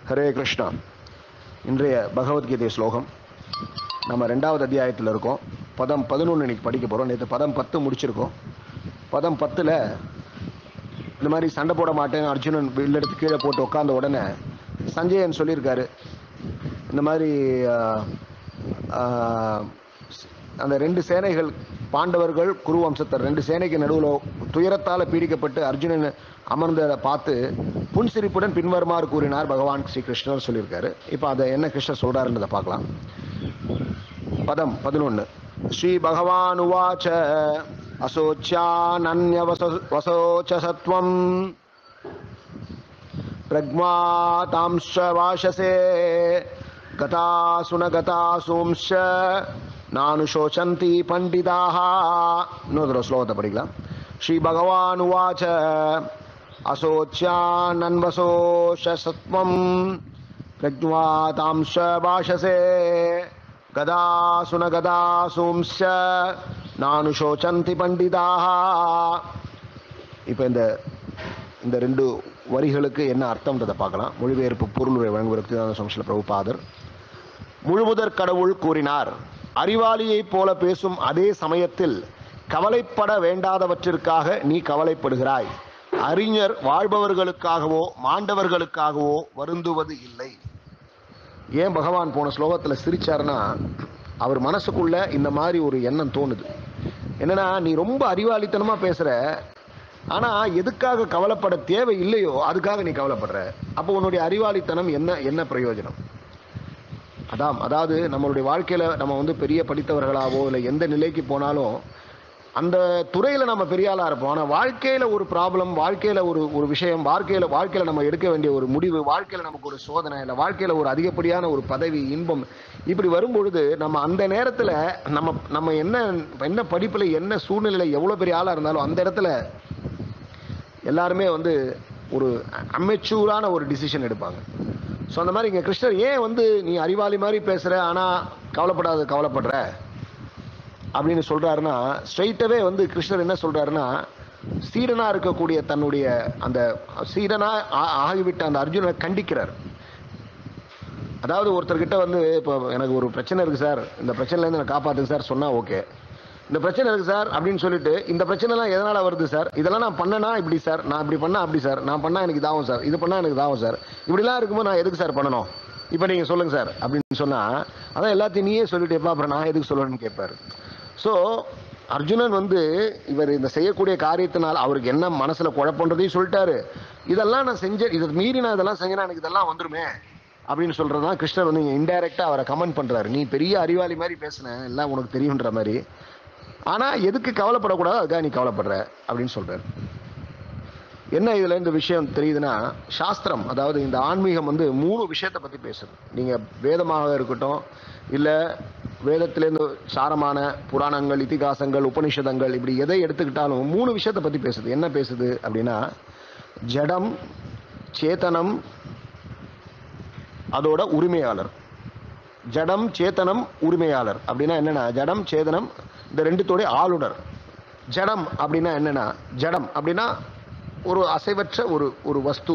ஹரே கிருஷ்ணா இன்றைய பகவத்கீதை ஸ்லோகம் நம்ம ரெண்டாவது அத்தியாயத்தில் இருக்கோம் பதம் பதினொன்று இன்னைக்கு படிக்க போகிறோம் நேற்று பதம் பத்து முடிச்சிருக்கோம் பதம் பத்தில் இந்த மாதிரி சண்டை போட மாட்டேன் அர்ஜுனன் வில்லெடுத்து கீழே போட்டு உட்காந்த உடனே சஞ்சயன் சொல்லியிருக்காரு இந்த மாதிரி ஆஹ், ஆஹ், அந்த ரெண்டு சேனைகள் பாண்டவர்கள் குரு வம்சத்தர் ரெண்டு சேனைக்கு நடுவில் துயரத்தால் பீடிக்கப்பட்டு அர்ஜுனன் அமர்ந்ததை பார்த்து புன்சிரிப்புடன் பின்வருமாறு கூறினார் பகவான் ஸ்ரீ கிருஷ்ணர் சொல்லியிருக்காரு இப்போ அதை என்ன கிருஷ்ணர் சொல்கிறாருன்றதை பார்க்கலாம் பதம் பதினொன்று ஸ்ரீ பகவான் உவாச்ச அசோச்யானன்ய வசோச்ச சத்வம் பிரக்மாதாம்ஷ வாசசே கதாசு ந கதாசூம்ஷ நானு சோச்சந்தி பண்டிதாக இன்னொரு தடவை ஸ்லோகத்தை படிக்கலாம் ஸ்ரீ பகவான் உவாச்ச அசோச்யானன்வசோஷ சத்வம் பிரக்மாதாம்ஷ வாசசே கதாசு ந கதாசூம்ஷ நானு சோச்சந்தி பண்டிதாக இப்போ இந்த இந்த ரெண்டு வரிகளுக்கு என்ன அர்த்தம்ன்றதை பார்க்கலாம் மொழிபெயர்ப்பு பொருளுரை வழங்குவதற்கு சம்ஸ்ல பிரபுபாதர் முழுமுதற் கடவுள் கூறினார் அறிவாளியைப் போல பேசும் அதே சமயத்தில் கவலைப்பட வேண்டாதவற்றிற்காக நீ கவலைப்படுகிறாய் அறிஞர் வாழ்பவர்களுக்காகவோ மாண்டவர்களுக்காகவோ வருந்துவது இல்லை ஏன் பகவான் போன ஸ்லோகத்தில் சிரிச்சாருன்னா அவர் மனசுக்குள்ள இந்த மாதிரி ஒரு எண்ணம் தோணுது என்னன்னா நீ ரொம்ப அறிவாளித்தனமாக பேசுகிற ஆனால் எதுக்காக கவலைப்பட தேவை இல்லையோ அதுக்காக நீ கவலைப்படுற அப்போ உன்னுடைய அறிவாளித்தனம் என்ன என்ன பிரயோஜனம் அதான் அதாவது நம்மளுடைய வாழ்க்கையில் நம்ம வந்து பெரிய படித்தவர்களாவோ இல்லை எந்த நிலைக்கு போனாலும் அந்த துறையில் நம்ம பெரிய ஆளாக இருப்போம் ஆனால் வாழ்க்கையில் ஒரு ப்ராப்ளம் வாழ்க்கையில் ஒரு ஒரு விஷயம் வாழ்க்கையில் வாழ்க்கையில் நம்ம எடுக்க வேண்டிய ஒரு முடிவு வாழ்க்கையில் நமக்கு ஒரு சோதனை இல்லை வாழ்க்கையில் ஒரு அதிகப்படியான ஒரு பதவி இன்பம் இப்படி வரும்பொழுது நம்ம அந்த நேரத்தில் நம்ம நம்ம என்ன என்ன படிப்பில் என்ன சூழ்நிலையில் எவ்வளோ பெரிய ஆளாக இருந்தாலும் அந்த இடத்துல எல்லாருமே வந்து ஒரு அமெச்சூரான ஒரு டிசிஷன் எடுப்பாங்க ஸோ அந்த மாதிரி இங்கே கிருஷ்ணர் ஏன் வந்து நீ அறிவாளி மாதிரி பேசுகிற ஆனால் கவலைப்படாத கவலைப்படுற அப்படின்னு சொல்கிறாருன்னா ஸ்ட்ரைட்டாகவே வந்து கிருஷ்ணர் என்ன சொல்கிறாருன்னா சீடனாக இருக்கக்கூடிய தன்னுடைய அந்த சீடனாக ஆ- ஆகிவிட்ட அந்த அர்ஜுனனை கண்டிக்கிறார் அதாவது ஒருத்தர்கிட்ட வந்து இப்போ எனக்கு ஒரு பிரச்சனை இருக்குது சார் இந்த பிரச்சனைலேருந்து என்னை காப்பாற்றுங்க சார் சொன்னால் ஓகே இந்த பிரச்சனை இருக்குது சார் அப்படின்னு சொல்லிட்டு இந்த பிரச்சனைலாம் எதனால் வருது சார் இதெல்லாம் நான் பண்ணனா இப்படி சார் நான் இப்படி பண்ணா அப்படி சார் நான் பண்ணால் எனக்கு இதாகும் சார் இது பண்ணால் எனக்கு இதாகும் சார் இப்படிலாம் இருக்கும்போது நான் எதுக்கு சார் பண்ணணும் இப்போ நீங்கள் சொல்லுங்கள் சார் அப்படின்னு சொன்னால் அதான் எல்லாத்தையும் நீயே சொல்லிட்டேப்பா அப்புறம் நான் எதுக்கு சொல்லணும்னு கேட்பாரு ஸோ அர்ஜுனன் வந்து இவர் இந்த செய்யக்கூடிய காரியத்தினால் அவருக்கு என்ன மனசில் குழப்பன்றதையும் சொல்லிட்டாரு இதெல்லாம் நான் செஞ்ச இதை மீறி நான் இதெல்லாம் செஞ்சேன்னா எனக்கு இதெல்லாம் வந்துருமே அப்படின்னு சொல்கிறது தான் கிருஷ்ணர் வந்து இங்கே இன்டைரக்டாக அவரை கமெண்ட் பண்ணுறாரு நீ பெரிய அறிவாளி மாதிரி பேசுன எல்லாம் உனக்கு தெரியுன்ற மாதிரி ஆனால் எதுக்கு கவலைப்படக்கூடாது அதுக்காக நீ கவலைப்படுற அப்படின்னு சொல்கிறார் என்ன இதில் இந்த விஷயம் தெரியுதுன்னா சாஸ்திரம் அதாவது இந்த ஆன்மீகம் வந்து மூணு விஷயத்தை பற்றி பேசுது நீங்கள் வேதமாக இருக்கட்டும் இல்லை வேதத்திலேருந்து சாரமான புராணங்கள் இதிகாசங்கள் உபனிஷதங்கள் இப்படி எதை எடுத்துக்கிட்டாலும் மூணு விஷயத்தை பற்றி பேசுது என்ன பேசுது அப்படின்னா ஜடம் சேத்தனம் அதோட உரிமையாளர் ஜடம் சேத்தனம் உரிமையாளர் அப்படின்னா என்னன்னா ஜடம் சேதனம் இந்த ரெண்டுத்தோடைய ஆளுநர் ஜடம் அப்படின்னா என்னன்னா ஜடம் அப்படின்னா ஒரு அசைவற்ற ஒரு ஒரு வஸ்து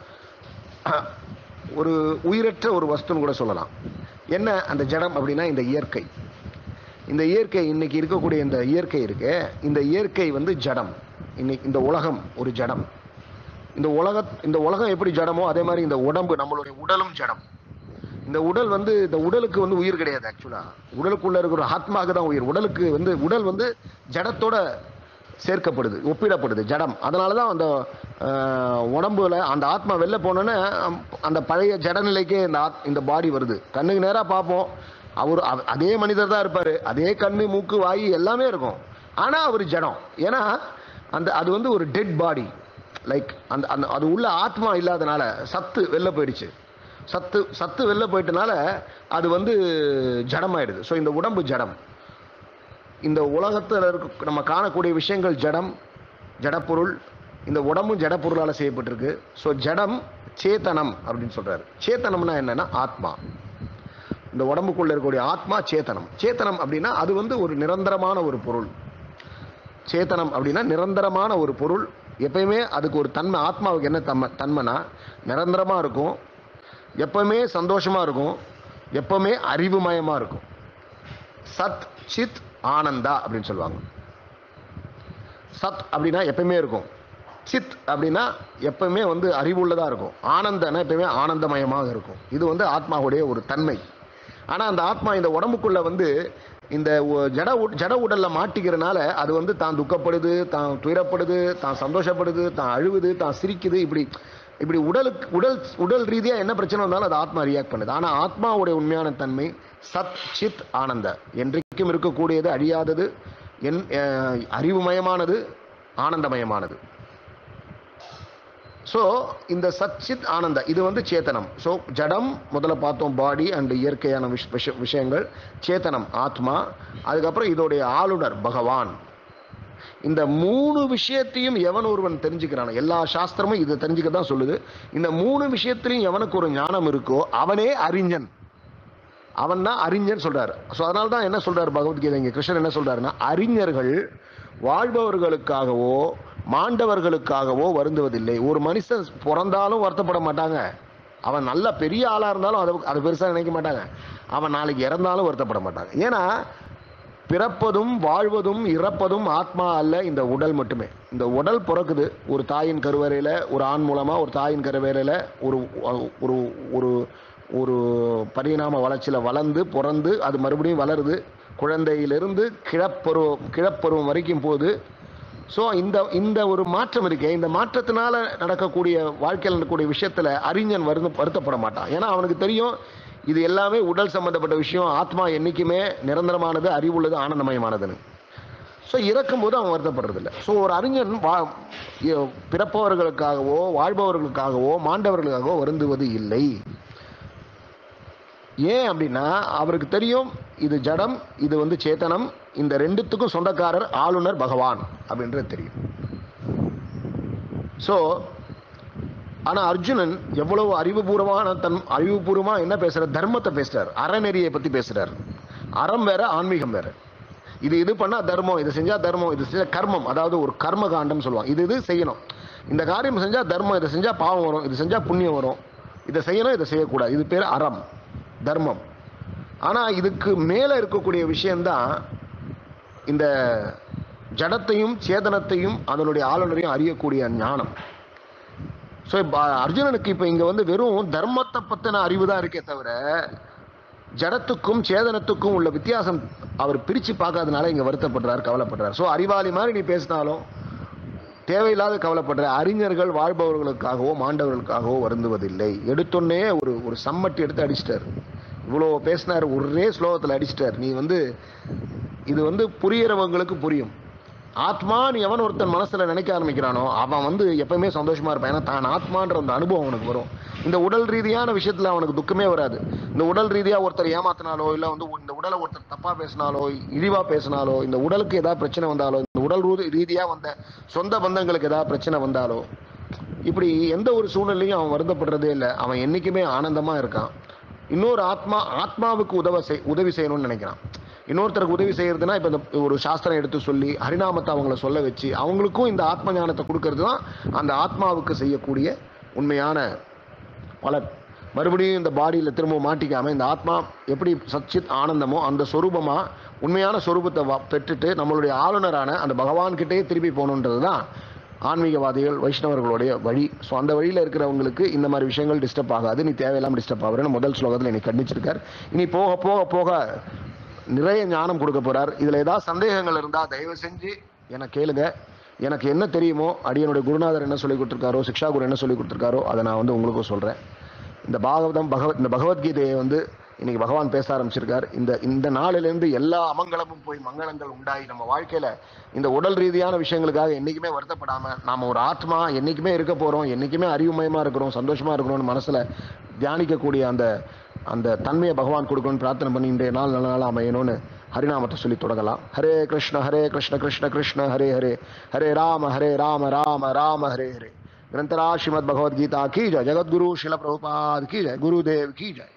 ஒரு உயிரற்ற ஒரு வஸ்துன்னு கூட சொல்லலாம் என்ன அந்த ஜடம் அப்படின்னா இந்த இயற்கை இந்த இயற்கை இன்னைக்கு இருக்கக்கூடிய இந்த இயற்கை இருக்கு இந்த இயற்கை வந்து ஜடம் இன்னைக்கு இந்த உலகம் ஒரு ஜடம் இந்த உலக இந்த உலகம் எப்படி ஜடமோ அதே மாதிரி இந்த உடம்பு நம்மளுடைய உடலும் ஜடம் இந்த உடல் வந்து இந்த உடலுக்கு வந்து உயிர் கிடையாது ஆக்சுவலா உடலுக்குள்ள இருக்கிற ஆத்மாவுக்கு தான் உயிர் உடலுக்கு வந்து உடல் வந்து ஜடத்தோட சேர்க்கப்படுது ஒப்பிடப்படுது ஜடம் அதனால தான் அந்த ஆஹ், உடம்புல அந்த ஆத்மா வெளில போனோன்னே அம், அந்த பழைய ஜட நிலைக்கே இந்த ஆத் இந்த பாடி வருது கண்ணுக்கு நேராக பார்ப்போம் அவர் அவ- அதே மனிதர் தான் இருப்பார் அதே கண்ணு மூக்கு வாய் எல்லாமே இருக்கும் ஆனால் அவர் ஜடம் ஏன்னா அந்த அது வந்து ஒரு டெட் பாடி லைக் அந்த அந்த அது உள்ள ஆத்மா இல்லாதனால சத்து வெளில போயிடுச்சு சத்து சத்து வெளில போயிட்டனால அது வந்து ஜடமாயிடுது ஸோ இந்த உடம்பு ஜடம் இந்த உலகத்தில் இருக்க நம்ம காணக்கூடிய விஷயங்கள் ஜடம் ஜடப்பொருள் இந்த உடம்பும் ஜடப்பொருளால் செய்யப்பட்டிருக்கு ஸோ ஜடம் சேத்தனம் அப்படின்னு சொல்றாரு சேத்தனம்னா என்னன்னா ஆத்மா இந்த உடம்புக்குள்ள இருக்கக்கூடிய ஆத்மா சேத்தனம் சேத்தனம் அப்படின்னா அது வந்து ஒரு நிரந்தரமான ஒரு பொருள் சேத்தனம் அப்படின்னா நிரந்தரமான ஒரு பொருள் எப்பயுமே அதுக்கு ஒரு தன்மை ஆத்மாவுக்கு என்ன தன்மை தன்மைனா நிரந்தரமாக இருக்கும் எப்பவுமே சந்தோஷமா இருக்கும் எப்பவுமே அறிவுமயமா இருக்கும் சத் சித் ஆனந்தா அப்படின்னு சொல்லுவாங்க சத் அப்படின்னா எப்பயுமே இருக்கும் சித் அப்படின்னா எப்பவுமே வந்து அறிவுள்ளதா இருக்கும் ஆனந்தனா எப்பயுமே ஆனந்தமயமாக இருக்கும் இது வந்து ஆத்மாவுடைய ஒரு தன்மை ஆனா அந்த ஆத்மா இந்த உடம்புக்குள்ள வந்து இந்த ஒ- ஜட உ- ஜட உடல்ல மாட்டிக்கிறனால அது வந்து தான் துக்கப்படுது தான் துயரப்படுது தான் சந்தோஷப்படுது தான் அழுவுது தான் சிரிக்குது இப்படி இப்படி உடலுக்கு உடல் உடல் ரீதியா என்ன பிரச்சனை வந்தாலும் அது ஆத்மா ரியாக்ட் பண்ணுது ஆனா ஆத்மாவுடைய உண்மையான தன்மை சத் சித் ஆனந்த என்றைக்கும் இருக்கக்கூடியது அழியாதது என் அஹ், அறிவுமயமானது ஆனந்தமயமானது ஸோ இந்த சச்சித் ஆனந்த இது வந்து சேத்தனம் ஸோ ஜடம் முதல்ல பார்த்தோம் பாடி அண்ட் இயற்கையான விஷ விஷ- விஷயங்கள் சேத்தனம் ஆத்மா அதுக்கப்புறம் இதோடைய ஆளுநர் பகவான் இந்த மூணு விஷயத்தையும் எவன் ஒருவன் தெரிஞ்சுக்கிறானோ எல்லா சாஸ்திரமும் இதை தெரிஞ்சுக்க தான் சொல்லுது இந்த மூணு விஷயத்திலையும் எவனுக்கு ஒரு ஞானம் இருக்கோ அவனே அறிஞன் அவன் தான் அறிஞன் சொல்றாரு ஸோ அதனால தான் என்ன சொல்றாரு பகவத்கீதை இங்க கிருஷ்ணர் என்ன சொல்றாருன்னா அறிஞர்கள் வாழ்பவர்களுக்காகவோ மாண்டவர்களுக்காகவோ வருந்துவதில்லை ஒரு மனுஷன் பிறந்தாலும் வருத்தப்பட மாட்டாங்க அவன் நல்ல பெரிய ஆளா இருந்தாலும் அதை அதை பெருசா நினைக்க மாட்டாங்க அவன் நாளைக்கு இறந்தாலும் வருத்தப்பட மாட்டாங்க ஏன்னா பிறப்பதும் வாழ்வதும் இறப்பதும் ஆத்மா அல்ல இந்த உடல் மட்டுமே இந்த உடல் பிறக்குது ஒரு தாயின் கருவறையில ஒரு ஆண் மூலமா ஒரு தாயின் கருவறையில ஒரு ஒரு ஒரு ஒரு பரிணாம வளர்ச்சியில வளர்ந்து பிறந்து அது மறுபடியும் வளருது குழந்தையிலிருந்து கிழப்பருவம் கிழப்பருவம் வரைக்கும் போகுது ஸோ இந்த இந்த ஒரு மாற்றம் இருக்கே இந்த மாற்றத்தினால நடக்கக்கூடிய வாழ்க்கையில் நடக்கக்கூடிய விஷயத்துல அறிஞன் வருந்த வருத்தப்பட மாட்டான் ஏன்னா அவனுக்கு தெரியும் இது எல்லாமே உடல் சம்பந்தப்பட்ட விஷயம் ஆத்மா என்னைக்குமே நிரந்தரமானது அறிவுள்ளது ஆனந்தமயமானதுன்னு ஸோ இறக்கும்போது அவன் வருத்தப்படுறதில்ல ஸோ ஒரு அறிஞன் வா இ- பிறப்பவர்களுக்காகவோ வாழ்பவர்களுக்காகவோ மாண்டவர்களுக்காகவோ வருந்துவது இல்லை ஏன் அப்படின்னா அவருக்கு தெரியும் இது ஜடம் இது வந்து சேத்தனம் இந்த ரெண்டுத்துக்கும் சொந்தக்காரர் ஆளுநர் பகவான் அப்படின்றது தெரியும் ஸோ ஆனா அர்ஜுனன் எவ்வளவு அறிவுபூர்வமான தன் அறிவுபூர்வமா என்ன பேசுறார் தர்மத்தை பேசுறார் அறநெறியை பத்தி பேசுறார் அறம் வேற ஆன்மீகம் வேற இது இது பண்ணா தர்மம் இது செஞ்சா தர்மம் இது செஞ்சா கர்மம் அதாவது ஒரு கர்ம காண்டம் சொல்லுவாங்க இது இது செய்யணும் இந்த காரியம் செஞ்சா தர்மம் இதை செஞ்சா பாவம் வரும் இது செஞ்சா புண்ணியம் வரும் இதை செய்யணும் இதை செய்யக்கூடாது இது பேர் அறம் தர்மம் ஆனா இதுக்கு மேல இருக்கக்கூடிய விஷயம்தான் இந்த ஜடத்தையும் சேதனத்தையும் அதனுடைய ஆளுநரையும் அறியக்கூடிய ஞானம் ஸோ இப்போ அர்ஜுனனுக்கு இப்போ இங்கே வந்து வெறும் தர்மத்தை பற்றின அறிவு தான் இருக்கே தவிர ஜடத்துக்கும் சேதனத்துக்கும் உள்ள வித்தியாசம் அவர் பிரித்து பார்க்காதனால இங்கே வருத்தப்படுறார் கவலைப்படுறார் ஸோ அறிவாளி மாதிரி நீ பேசினாலும் தேவையில்லாத கவலைப்படுற அறிஞர்கள் வாழ்பவர்களுக்காகவோ மாண்டவர்களுக்காகவோ வருந்துவதில்லை எடுத்தோன்னே ஒரு ஒரு சம்மட்டி எடுத்து அடிச்சிட்டார் இவ்வளோ பேசினார் ஒரே ஸ்லோகத்தில் அடிச்சிட்டார் நீ வந்து இது வந்து புரியறவங்களுக்கு புரியும் ஆத்மான்னு எவன் ஒருத்தன் மனசுல நினைக்க ஆரம்பிக்கிறானோ அவன் வந்து எப்பவுமே சந்தோஷமா இருப்பான் ஏன்னா தான் ஆத்மான்ற அந்த அனுபவம் அவனுக்கு வரும் இந்த உடல் ரீதியான விஷயத்துல அவனுக்கு துக்கமே வராது இந்த உடல் ரீதியா ஒருத்தர் ஏமாத்தினாலோ இல்ல வந்து இந்த உடலை ஒருத்தர் தப்பா பேசினாலோ இழிவா பேசினாலோ இந்த உடலுக்கு ஏதாவது பிரச்சனை வந்தாலோ இந்த உடல் ரூ- ரீதியா வந்த சொந்த பந்தங்களுக்கு ஏதாவது பிரச்சனை வந்தாலோ இப்படி எந்த ஒரு சூழ்நிலையும் அவன் வருத்தப்படுறதே இல்லை அவன் என்னைக்குமே ஆனந்தமா இருக்கான் இன்னொரு ஆத்மா ஆத்மாவுக்கு உதவ செய் உதவி செய்யணும்னு நினைக்கிறான் இன்னொருத்தருக்கு உதவி செய்யறதுனா இப்போ இந்த ஒரு சாஸ்திரம் எடுத்து சொல்லி ஹரிநாமத்தை அவங்கள சொல்ல வச்சு அவங்களுக்கும் இந்த ஆத்ம ஞானத்தை கொடுக்கறது தான் அந்த ஆத்மாவுக்கு செய்யக்கூடிய உண்மையான பலன் மறுபடியும் இந்த பாடியில் திரும்ப மாட்டிக்காம இந்த ஆத்மா எப்படி சச்சித் ஆனந்தமோ அந்த சொரூபமா உண்மையான சொரூபத்தை வ- பெற்றுட்டு நம்மளுடைய ஆளுநரான அந்த பகவான் கிட்டே திருப்பி போகணுன்றது தான் ஆன்மீகவாதிகள் வைஷ்ணவர்களுடைய வழி ஸோ அந்த வழியில் இருக்கிறவங்களுக்கு இந்த மாதிரி விஷயங்கள் டிஸ்டர்ப் ஆகாது நீ தேவையில்லாம டிஸ்டர்ப் ஆகுறேன்னு முதல் ஸ்லோகத்தில் என்னை கண்டிச்சிருக்கார் இனி போக போக போக நிறைய ஞானம் கொடுக்க போறார் இதுல ஏதாவது சந்தேகங்கள் இருந்தா தயவு செஞ்சு என கேளுங்க எனக்கு என்ன தெரியுமோ அடியனுடைய குருநாதர் என்ன சொல்லி கொடுத்துருக்காரோ சிக்ஷா குரு என்ன சொல்லி கொடுத்துருக்காரோ அதை நான் வந்து உங்களுக்கும் சொல்றேன் இந்த பாகவதம் பகவத் இந்த பகவத்கீதையை வந்து இன்னைக்கு பகவான் பேச ஆரம்பிச்சிருக்கார் இந்த இந்த நாளிலிருந்து எல்லா அமங்கலமும் போய் மங்களங்கள் உண்டாகி நம்ம வாழ்க்கையில இந்த உடல் ரீதியான விஷயங்களுக்காக என்னைக்குமே வருத்தப்படாம நாம ஒரு ஆத்மா என்னைக்குமே இருக்க போறோம் என்னைக்குமே அறிவுமயமா இருக்கிறோம் சந்தோஷமா இருக்கிறோம்னு மனசுல தியானிக்கக்கூடிய அந்த அந்த தன்மையை பகவான் கொடுக்கணும்னு பிரார்த்தனை பண்ணி இன்றைய நாள் நல்ல நாள் அமையணும்னு ஹரிநாமத்தை சொல்லி தொடங்கலாம் ஹரே கிருஷ்ண ஹரே கிருஷ்ண கிருஷ்ண கிருஷ்ண ஹரே ஹரே ஹரே ராம ஹரே ராம ராம ராம ஹரே ஹரே ग्रंथराज श्रीमद भगवद गीता की जय जगत गुरु शिल प्रभुपाद की जय गुरुदेव की जय